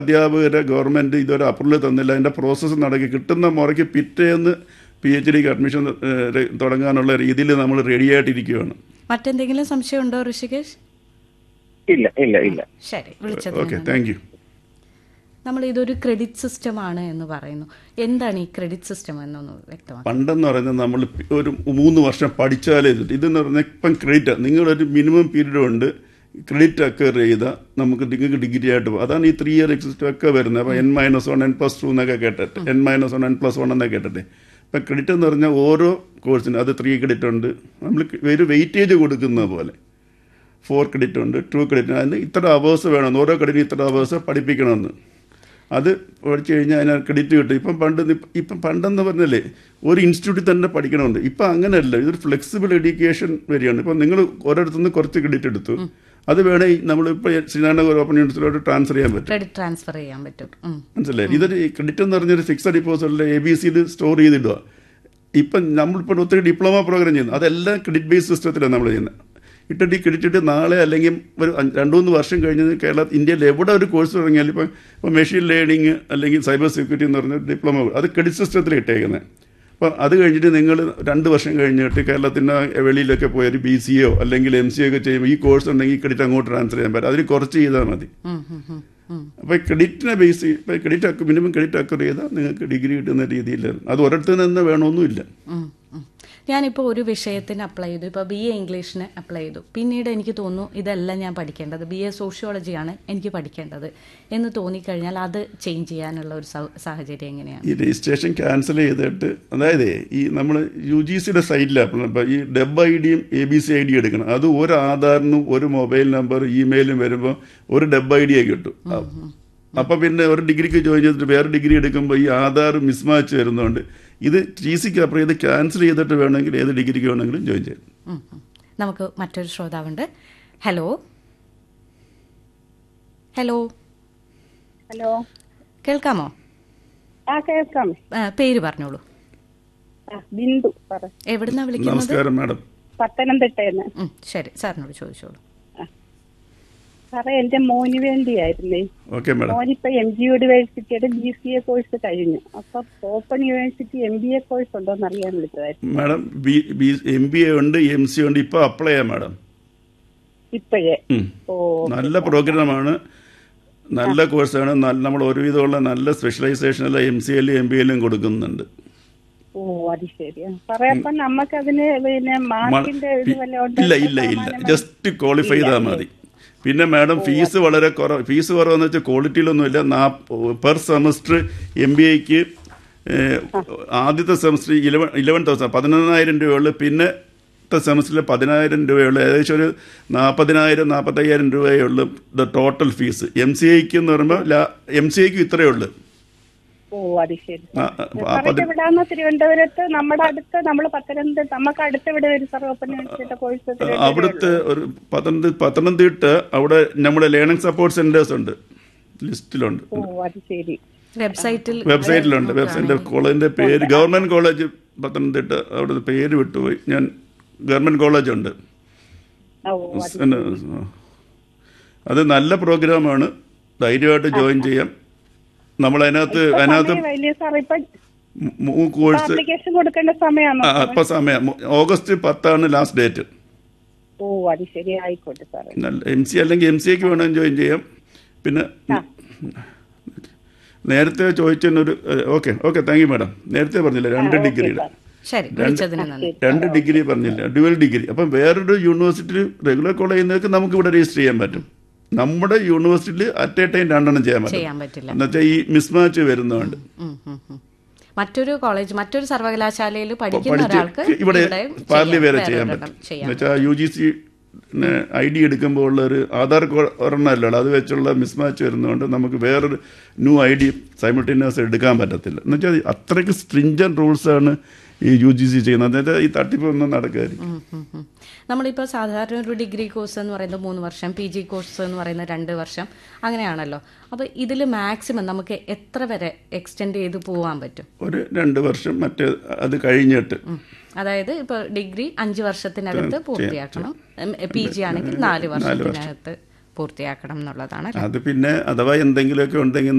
അധ്യാപകരെ ഗവൺമെൻറ് ഇതുവരെ അപ്രൂവൽ തന്നില്ല അതിൻ്റെ പ്രോസസ്സ് നടക്കി കിട്ടുന്ന മുറയ്ക്ക് പിറ്റേന്ന് പി എച്ച് ഡിക്ക് അഡ്മിഷൻ ഏഹ്, തുടങ്ങാനുള്ള രീതിയിൽ നമ്മൾ റെഡിയായിട്ടിരിക്കുകയാണ് മറ്റെന്തെങ്കിലും സംശയമുണ്ടോ ഋഷികേഷ് ഇല്ല ഇല്ല ഇല്ല ശരി വിളിച്ചത് ഓക്കെ താങ്ക് യു നമ്മൾ ഇതൊരു ക്രെഡിറ്റ് സിസ്റ്റം ആണ് എന്ന് പറയുന്നു എന്താണ് ഈ ക്രെഡിറ്റ് സിസ്റ്റം എന്നൊന്ന് വ്യക്തമാക്കാം പണ്ടെന്ന് പറയുന്നത് നമ്മൾ പി- ഒരു മൂന്ന് വർഷം പഠിച്ചാലേ ഇത് ഇതെന്ന് പറഞ്ഞാൽ ഇപ്പം ക്രെഡിറ്റ് നിങ്ങളൊരു മിനിമം പീരീഡ് ഉണ്ട് ക്രെഡിറ്റ് അക്കർ ചെയ്താൽ നമുക്ക് നിങ്ങൾക്ക് ഡിഗ്രി ആയിട്ട് പോകും അതാണ് ഈ ത്രീ ഇയർ എക്സിസ്റ്റ് ഒക്കെ വരുന്നത് അപ്പോൾ N minus one N plus two എന്നൊക്കെ കേട്ടിട്ട് N minus one N plus one എന്നൊക്കെ കേട്ടിട്ട് ഇപ്പം ക്രെഡിറ്റ് എന്ന് പറഞ്ഞാൽ ഓരോ കോഴ്സിനും അത് ത്രീ ക്രെഡിറ്റ് ഉണ്ട് നമ്മൾ ഒരു വെയിറ്റേജ് കൊടുക്കുന്ന പോലെ ഫോർ ക്രെഡിറ്റ് ഉണ്ട് ടു ക്രെഡിറ്റ് അതിന് ഇത്ര അവേഴ്സ് വേണം ഓരോ ക്രെഡിറ്റിന് ഇത്ര അവേഴ്സ് പഠിപ്പിക്കണമെന്ന് അത് പഠിച്ചു കഴിഞ്ഞാൽ അതിന് ക്രെഡിറ്റ് കിട്ടും ഇപ്പം പണ്ട് നി- ഇപ്പം പണ്ടെന്ന് പറഞ്ഞല്ലേ ഒരു ഇൻസ്റ്റിറ്റ്യൂട്ടിൽ തന്നെ പഠിക്കണമെന്ന് ഇപ്പം അങ്ങനെയല്ല ഇതൊരു ഫ്ലെക്സിബിൾ എഡ്യൂക്കേഷൻ വരികയാണ് ഇപ്പം നിങ്ങൾ ഓരോരുത്തുനിന്ന് കുറച്ച് ക്രെഡിറ്റ് എടുത്തു അത് വേണേൽ നമ്മളിപ്പോൾ ശ്രീനാരായണ ഓപ്പൺ യൂണിവേഴ്സിറ്റിയിലോട്ട് ട്രാൻസ്ഫർ ചെയ്യാൻ പറ്റും ക്രെഡിറ്റ് ട്രാൻസ്ഫർ ചെയ്യാൻ പറ്റും ഉം. മനസ്സിലായി ഇതൊരു ക്രെഡിറ്റ് എന്ന് പറഞ്ഞൊരു ഫിക്സഡ് ഡിപ്പോസിറ്റിൽ എ ബി സിയിൽ സ്റ്റോർ ചെയ്തിടുക ഇപ്പം നമ്മളിപ്പോൾ ഒത്തിരി ഡിപ്ലോമ പ്രോഗ്രാം ചെയ്യുന്നു അതെല്ലാം ക്രെഡിറ്റ് ബേസ് സിസ്റ്റത്തിലാണ് നമ്മൾ ചെയ്യുന്നത് ഇട്ടിട്ട് ഈ ക്രെഡിറ്റ് ഇട്ട് നാളെ അല്ലെങ്കിൽ ഒരു അഞ്ച് രണ്ട് മൂന്ന് വർഷം കഴിഞ്ഞ് കേരള ഇന്ത്യയിൽ എവിടെ ഒരു കോഴ്സ് തുടങ്ങിയാലും ഇപ്പം ഇപ്പം മെഷീൻ ലേണിംഗ് അല്ലെങ്കിൽ സൈബർ സെക്യൂരിറ്റി എന്ന് പറഞ്ഞ ഡിപ്ലോമ അത് ക്രെഡിറ്റ് സിസ്റ്റത്തിൽ ഇട്ടേക്കുന്നത് അപ്പം അത് കഴിഞ്ഞിട്ട് നിങ്ങൾ രണ്ട് വർഷം കഴിഞ്ഞിട്ട് കേരളത്തിൻ്റെ വെളിയിലൊക്കെ പോയി ഒരു ബി സി ഒ അല്ലെങ്കിൽ എം സി ഒക്കെ ചെയ്യുമ്പോൾ ഈ കോഴ്സ് ഉണ്ടെങ്കിൽ ഈ ക്രെഡിറ്റ് അങ്ങോട്ട് ട്രാൻസ്ഫർ ചെയ്യാൻ പറ്റും അതിന് കുറച്ച് ചെയ്താൽ മതി ഉം, ഉം, ഉം, ഉം. അപ്പോൾ ക്രെഡിറ്റിനെ ബേസ് ഇപ്പോൾ ക്രെഡിറ്റ് അക്ക മിനിമം ക്രെഡിറ്റ് അക്വർ ചെയ്താൽ നിങ്ങൾക്ക് ഡിഗ്രി കിട്ടുന്ന രീതിയിൽ അത് ഒരിടത്തുനിന്ന് തന്നെ വേണമെന്നില്ല ഉം, ഉം. ഞാനിപ്പോൾ ഒരു വിഷയത്തിന് അപ്ലൈ ചെയ്തു ഇപ്പോൾ ബി എ ഇംഗ്ലീഷിന് അപ്ലൈ ചെയ്തു പിന്നീട് എനിക്ക് തോന്നുന്നു ഇതല്ല ഞാൻ പഠിക്കേണ്ടത് ബി എ സോഷ്യോളജിയാണ് എനിക്ക് പഠിക്കേണ്ടത് എന്ന് തോന്നിക്കഴിഞ്ഞാൽ അത് ചേഞ്ച് ചെയ്യാനുള്ള ഒരു സൗ- സാഹചര്യം എങ്ങനെയാണ് ഈ രജിസ്ട്രേഷൻ ക്യാൻസൽ ചെയ്തിട്ട് അതായത് ഈ നമ്മൾ യു ജി സിയുടെ സൈറ്റിലാണ് ഇപ്പോൾ ഈ ഡെബ് ഐ ഡിയും A B C I D എടുക്കണം അത് ഒരു ആധാറിനും ഒരു മൊബൈൽ നമ്പർ ഇമെയിലും വരുമ്പോൾ ഒരു ഡെബ് ഐ ഡിയെ കിട്ടും അപ്പം പിന്നെ ഒരു ഡിഗ്രിക്ക് ജോയിൻ ചെയ്തിട്ട് വേറെ ഡിഗ്രി എടുക്കുമ്പോൾ ഈ ആധാർ മിസ്മാച്ച് വരുന്നതുകൊണ്ട് ഇത് ടി സിക്ക് അപ്പുറം ഇത് ക്യാൻസൽ ചെയ്തിട്ട് വേണമെങ്കിൽ ഏത് ഡിഗ്രിക്ക് വേണമെങ്കിലും ജോയിൻ ചെയ്യാം ഉം, ഉം. നമുക്ക് മറ്റൊരു ശ്രോതാവുണ്ട് ഹലോ ഹലോ ഹലോ കേൾക്കാമോ ആ കേൾക്കാം ആ, പേര് പറഞ്ഞോളൂ ആ ബിന്ദു പറ എവിടുന്നാ വിളിക്കുന്നത് നമസ്കാരം മാഡം പത്തനംതിട്ടയെന്ന് ഉം, ശരി സാറിനോട് ചോദിച്ചോളൂ സാറേ എന്റെ മോന് വേണ്ടിയായിരുന്നേ ഓക്കെ മാഡം മോനിപ്പോ എം ജി യൂണിവേഴ്സിറ്റിയുടെ ബി സി എ കോഴ്സ് കഴിഞ്ഞു അപ്പൊ open university M B A course ഉണ്ടോന്ന് അറിയാൻ വിളിച്ചതായിരുന്നു madam B B M B A ഉണ്ട് എം സി ഉണ്ട് ഇപ്പോൾ അപ്ലൈ ചെയ്യാം മാഡം ഇപ്പോഴേ ഉം. ഓ നല്ല പ്രോഗ്രാമാണ് നല്ല കോഴ്സാണ് നല്ല നമ്മൾ ഒരുവിധമുള്ള നല്ല സ്പെഷ്യലൈസേഷൻ എല്ലാം എം സി എല്ലും എം ബി എല്ലും കൊടുക്കുന്നുണ്ട് ഓ അത് ശരിയാ സാറേ അപ്പൊ നമുക്ക് അതിന് പിന്നെ മ- മാർക്കിന്റെ ഇത് പി- വല്ല ഉണ്ടോ? ഇല്ല ഇല്ല ഇല്ല ശതമാനം ജസ്റ്റ് ക്വാളിഫൈ ചെയ്താൽ മതി പിന്നെ മാഡം ഫീസ് വളരെ കുറവ് ഫീസ് കുറവെന്ന് വെച്ചാൽ ക്വാളിറ്റിയിലൊന്നുമില്ല നാ പെർ സെമസ്റ്റർ എം ബി ഐക്ക് ആദ്യത്തെ സെമസ്റ്റർ ഇലവൻ ഇലവൻ തൗസൻഡ് പതിനൊന്നായിരം രൂപയുള്ളു പിന്നെ സെമസ്റ്ററിൽ പതിനായിരം രൂപയുള്ളൂ ഏകദേശം ഒരു നാൽപ്പതിനായിരം നാൽപ്പത്തയ്യായിരം രൂപയുള്ളൂ the total fees M C ഐക്ക് എന്ന് പറയുമ്പോൾ എം സി ഐക്ക് ഇത്രയേ ഉള്ളൂ ഓ അത് ശരി ആ, ആ, ആ, സാറേ പതി- എവിടാന്ന് തിരുവനന്തപുരത്ത് നമ്മുടെ അടുത്ത് നമ്മൾ പത്തനംതിട്ട നമുക്ക് അടുത്ത് ഇവിടെ വരും സാർ ഓപ്പൺ യൂണിവേഴ്സിറ്റിയുടെ കോഴ്സ് അവിടുത്തെ ഒരു പത്തനംതിട്ട പത്തനംതിട്ട അവിടെ നമ്മുടെ ലേണിംഗ് സപ്പോർട്ട് സെന്റേഴ്സ് ഉണ്ട് ലിസ്റ്റിലുണ്ട് ഓ അത് ശരി വെബ്സൈറ്റിൽ വെബ്സൈറ്റിലുണ്ട് വെബ്സൈറ്റിന്റെ കോളേജിന്റെ പേര് ഗവൺമെന്റ് കോളേജ് പത്തനംതിട്ട അവിടുത്തെ പേര് വിട്ടുപോയി ഞാൻ ഗവൺമെന്റ് കോളേജ് ഉണ്ട് ഓ അത് പിന്നെ, ആ. അത് നല്ല പ്രോഗ്രാമാണ് ധൈര്യമായിട്ട് ജോയിൻ ചെയ്യാം നമ്മൾ അതിനകത്ത് അതിനകത്ത് സമയം വലിയ സാർ ഇപ്പൊ മൂ കോഴ്സ് ആപ്ലിക്കേഷൻ കൊടുക്കേണ്ട സമയമാണോ ഇപ്പൊ സമയം മു- ഓഗസ്റ്റ് പത്താണ് ലാസ്റ്റ് ഡേറ്റ് ഓ അത് ശരി ആയിക്കോട്ടെ സാറേ എം സി അല്ലെങ്കിൽ എം സിക്ക് വേണമെങ്കിൽ ജോയിൻ ചെയ്യാം പിന്നെ നേരത്തെ ചോദിച്ചൊരു okay okay thank you madam നേരത്തെ പറഞ്ഞില്ല രണ്ട് ഡിഗ്രിയുടെ ശരി വിളിച്ചതിന് നന്ദി രണ്ട് ഡിഗ്രി പറഞ്ഞില്ല ഡ്യുവൽ ഡിഗ്രി അപ്പം വേറൊരു യൂണിവേഴ്സിറ്റിയിൽ റെഗുലർ കോളേജിൽ നിന്നൊക്കെ നമുക്ക് ഇവിടെ രജിസ്റ്റർ ചെയ്യാൻ പറ്റും നമ്മുടെ യൂണിവേഴ്സിറ്റിയിൽ അറ്റ് എ ടൈം രണ്ടെണ്ണം ചെയ്യാൻ പറ്റും ചെയ്യാൻ പറ്റില്ല എന്നുവെച്ചാൽ ഈ മിസ്മാച്ച് വരുന്നതുകൊണ്ട് ഉം, ഉം, ഉം. മറ്റൊരു കോളേജ് മറ്റൊരു സർവകലാശാലയിൽ പഠിക്കുന്ന പഠിച്ച് ഒരാൾക്ക് ഇവിടെ പാർലി ചെയ്യാം, വേറെ വേറെ ചെയ്യാൻ ഒരെണ്ണം പറ്റും ചെയ്യാം എന്നുവെച്ചാൽ U G C I D എടുക്കുമ്പോൾ ഉള്ള ഒരു ആധാർ ഒരെണ്ണമല്ലോ അത് വെച്ചുള്ള മിസ്മാച്ച് വരുന്നതുകൊണ്ട് നമുക്ക് വേറൊരു ന്യൂ ഐ ഡി സൈമിൾട്ടേനിയസ് എടുക്കാൻ പറ്റത്തില്ല എന്നുവെച്ചാൽ അത്രയ്ക്ക് സ്ട്രിഞ്ചൻ റൂൾസാണ് ഈ യു ജി സി ചെയ്യുന്നത് എന്നുവെച്ചാൽ ഈ തട്ടിപ്പൊന്നും നടക്കാതിരിക്കും ഉം, ഉം, ഉം. നമ്മളിപ്പോൾ സാധാരണ ഒരു ഡിഗ്രി കോഴ്സ് എന്ന് പറയുന്നത് മൂന്ന് വർഷം പി ജി കോഴ്സ് എന്ന് പറയുന്നത് രണ്ട് വർഷം അങ്ങനെയാണല്ലോ അപ്പോൾ ഇതിൽ മാക്സിമം നമുക്ക് എത്ര വരെ എക്സ്റ്റെൻഡ് ചെയ്ത് പോകാൻ പറ്റും ഒരു രണ്ട് വർഷം മറ്റേ അത് കഴിഞ്ഞിട്ട് ഉം. അതായത് ഇപ്പോൾ ഡിഗ്രി അഞ്ച് വർഷത്തിനകത്ത് പൂർത്തിയാക്കണം പി ജി ആണെങ്കിൽ നാല് വർഷത്തിനകത്ത് പൂർത്തിയാക്കണം എന്നുള്ളതാണ് അത് പിന്നെ അഥവാ എന്തെങ്കിലുമൊക്കെ ഉണ്ടെങ്കിൽ